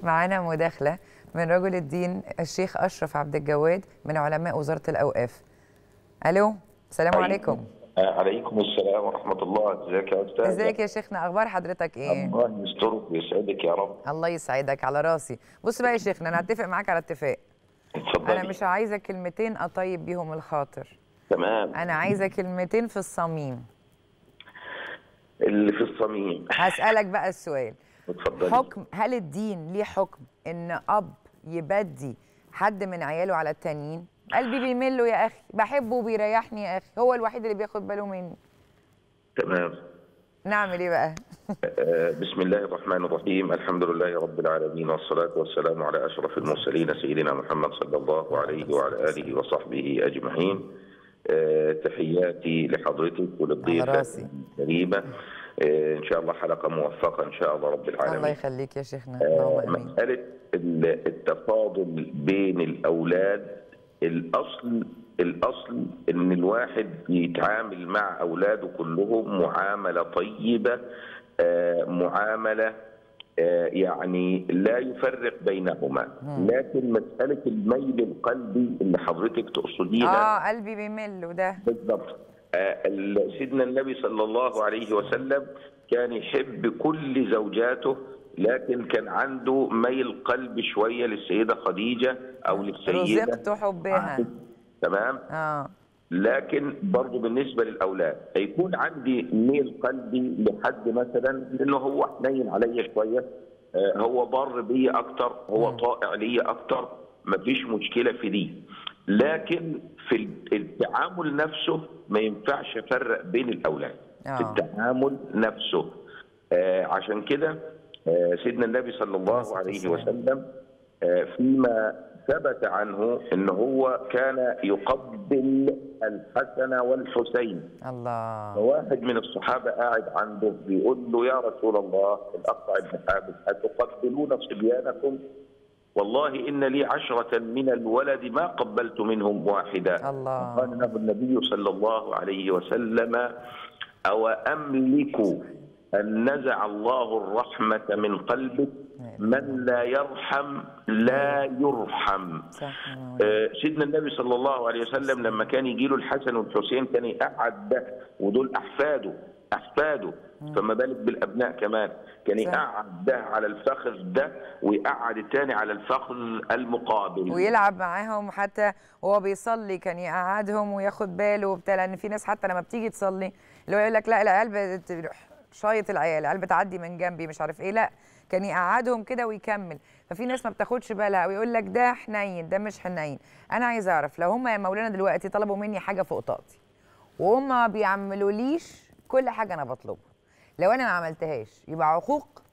معانا مداخلة من رجل الدين الشيخ أشرف عبد الجواد من علماء وزارة الأوقاف ألو السلام عليكم عليكم السلام ورحمة الله ازيك يا أستاذ ازيك يا شيخنا أخبار حضرتك إيه؟ الله يسترك ويسعدك يا رب الله يسعدك على راسي بص بقى يا شيخنا أنا هتفق معاك على اتفاق اتفضلي أنا مش عايزة كلمتين أطيب بيهم الخاطر تمام أنا عايزة كلمتين في الصميم اللي في الصميم هسألك بقى السؤال اتفضلي حكم هل الدين ليه حكم ان اب يبدي حد من عياله على التانيين قلبي بيمل له يا اخي بحبه وبيريحني يا اخي هو الوحيد اللي بياخد باله مني تمام نعمل ايه بقى آه، بسم الله الرحمن الرحيم الحمد لله رب العالمين والصلاة والسلام على أشرف المرسلين سيدنا محمد صلى الله عليه وعلى آله وصحبه أجمعين آه، تحياتي لحضرتك على وللضيفة راسي. الكريمة آه، إن شاء الله حلقة موفقة إن شاء الله رب العالمين الله يخليك يا شيخنا اللهم امين مسألة ال- التفاضل بين الأولاد الأصل الأصل إن الواحد يتعامل مع أولاده كلهم معاملة طيبة آه، معاملة آه، يعني لا يفرق بينهما لكن مسألة الميل القلبي اللي حضرتك تقصديها اه قلبي بيمل وده بالضبط آه، ال- سيدنا النبي صلى الله عليه وسلم كان يحب كل زوجاته لكن كان عنده ميل قلب شويه للسيده خديجه او للسيده رزقت حبها عائشة. تمام اه لكن برضه بالنسبه للاولاد هيكون عندي ميل قلبي لحد مثلا لانه هو حنين عليا شويه آه، هو بر بي اكتر هو طائع لي اكتر مفيش مشكله في دي لكن في التعامل نفسه ما ينفعش افرق بين الاولاد آه. في التعامل نفسه آه، عشان كده آه، سيدنا النبي صلى الله عليه وسلم آه، فيما ثبت عنه ان هو كان يقبل الحسن والحسين الله فواحد من الصحابه قاعد عنده بيقول له يا رسول الله الاقطع بن حابس اتقبلون صبيانكم والله ان لي عشره من الولد ما قبلت منهم واحدا الله. قال له النبي صلى الله عليه وسلم او املك ان نزع الله الرحمه من قلبك من لا يرحم لا يرحم صح يا مولانا. آه، سيدنا النبي صلى الله عليه وسلم لما كان يجي له الحسن والحسين كان يقعد ده ودول احفاده احفاده فما بالك بالابناء كمان كان صح. يقعد ده على الفخذ ده ويقعد الثاني على الفخذ المقابل ويلعب معاهم حتى وهو بيصلي كان يقعدهم وياخد باله وبتاع لان في ناس حتى لما بتيجي تصلي اللي هو يقول لك لا العيال بت- شايط العيال العيال بتعدي من جنبي مش عارف ايه لا كان يقعدهم كده ويكمل ففي ناس ما بتاخدش بالها ويقول لك ده حنين ده مش حنين انا عايز اعرف لو هم يا مولانا دلوقتي طلبوا مني حاجه فوق طاقتي وهم ما بيعملوليش كل حاجه انا بطلبها لو انا ما عملتهاش يبقى عقوق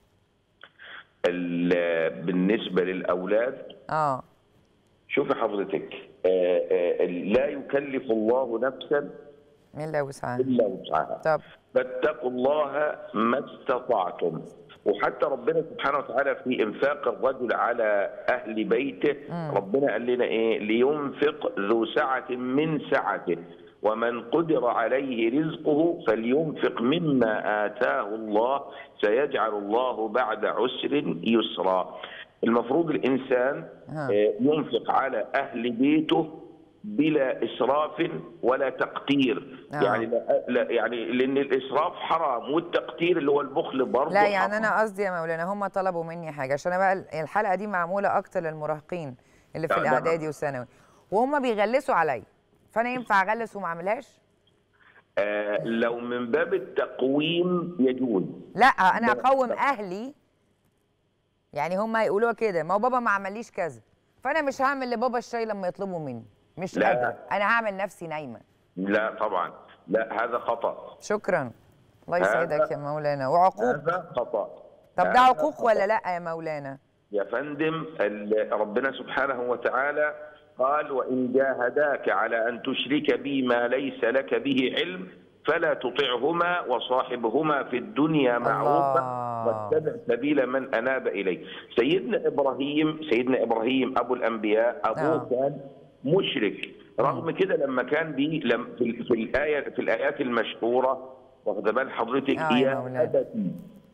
ال- بالنسبه للاولاد اه شوفي حضرتك آه، آه، لا يكلف الله نفسا مين لا وسعها الا وسعها طب فاتقوا الله ما استطعتم وحتى ربنا سبحانه وتعالى في انفاق الرجل على اهل بيته ربنا قال لنا ايه لينفق ذو سعه من سعته ومن قدر عليه رزقه فلينفق مما اتاه الله سيجعل الله بعد عسر يسرا المفروض الانسان ها. آه، ينفق على اهل بيته بلا اسراف ولا تقتير آه. يعني لا لا يعني لان الاسراف حرام والتقتير اللي هو البخل برضه لا يعني حرام. انا قصدي يا مولانا هم طلبوا مني حاجه عشان أنا بقى الحلقه دي معموله اكتر للمراهقين اللي في لا، لا. الاعدادي والثانوي وهم بيغلسوا عليا فانا ينفع اغلس وما اعملهاش آه لو من باب التقويم يجوز لا انا لا، اقوم لا. اهلي يعني هم يقولوا كده ما هو بابا ما عمليش كذا فانا مش هعمل لبابا الشاي لما يطلبوا مني مش لا. قادره انا هعمل نفسي نايمه لا طبعا لا هذا خطا شكرا الله هذا- يسعدك يا مولانا وعقوق هذا خطا طب ده هذا عقوق خطأ. ولا لا يا مولانا يا فندم ال- ربنا سبحانه وتعالى قال وإن جاهداك على أن تشرك بي ما ليس لك به علم فلا تطعهما وصاحبهما في الدنيا معروفا الله. واتبع سبيل من أناب إليه سيدنا إبراهيم سيدنا إبراهيم أبو الأنبياء أبوه آه. كان مشرك رغم كده لما كان بي لم في, في الآية في الآيات المشهورة واخد بال حضرتك آه يا يا مولانا. أبتي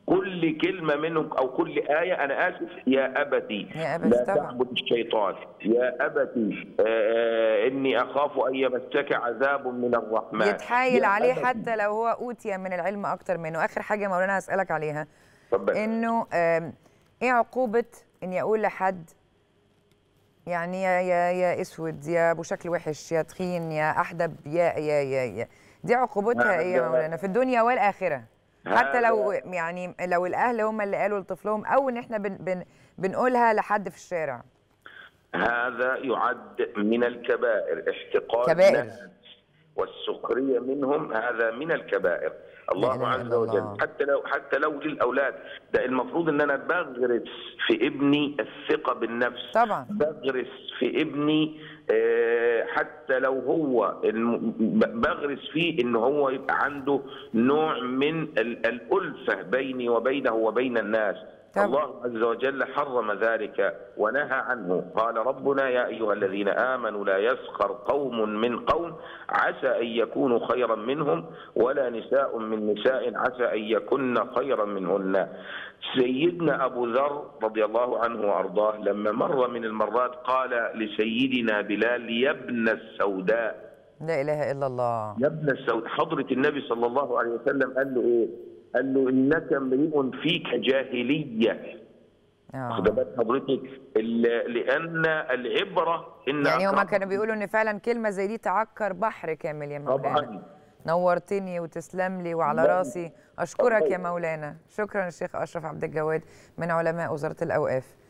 كل كلمة منهم أو كل آية أنا آسف يا أبتي يا أبتي لا طبعا. تعبد الشيطان يا أبتي آه إني أخاف أن يمسك عذاب من الرحمن يتحايل يا عليه أبتي. حتى لو هو اوتي من العلم اكتر منه اخر حاجه مولانا هسالك عليها اتفضل. انه آم، ايه عقوبه اني اقول لحد يعني يا يا يا اسود يا ابو شكل وحش يا تخين يا احدب يا يا يا, يا. دي عقوبتها ايه يا هذا- مولانا في الدنيا والاخره حتى لو هذا- يعني لو الاهل هم اللي قالوا لطفلهم او ان احنا بن بن بنقولها لحد في الشارع هذا يعد من الكبائر احتقار كبائر. الناس والسخرية منهم هذا من الكبائر الله إله عز إلا وجل الله. حتى لو حتى لو للاولاد ده المفروض ان انا بغرس في ابني الثقه بالنفس طبعا بغرس في ابني آه، حتى لو هو الم- ب- بغرس فيه ان هو يبقى عنده نوع من ال- الالفه بيني وبينه وبين الناس طبعا. الله عز وجل حرم ذلك ونهى عنه قال ربنا يا ايها الذين امنوا لا يسخر قوم من قوم عسى ان يكونوا خيرا منهم ولا نساء من نساء عسى ان يكن خيرا منهن سيدنا ابو ذر رضي الله عنه وارضاه لما مر من المرات قال لسيدنا بلال يا ابن السوداء لا اله الا الله يا ابن السوداء حضرة النبي صلى الله عليه وسلم قال له ايه؟ قال له انك امرئ فيك جاهليه آه. واخد بال حضرتك ال- لان العبره ان يعني هما أكرم- كانوا بيقولوا ان فعلا كلمه زي دي تعكر بحر كامل يا مولانا طبعا نورتني وتسلم لي وعلى الله راسي اشكرك يا الله. مولانا شكرا الشيخ اشرف عبد الجواد من علماء وزاره الاوقاف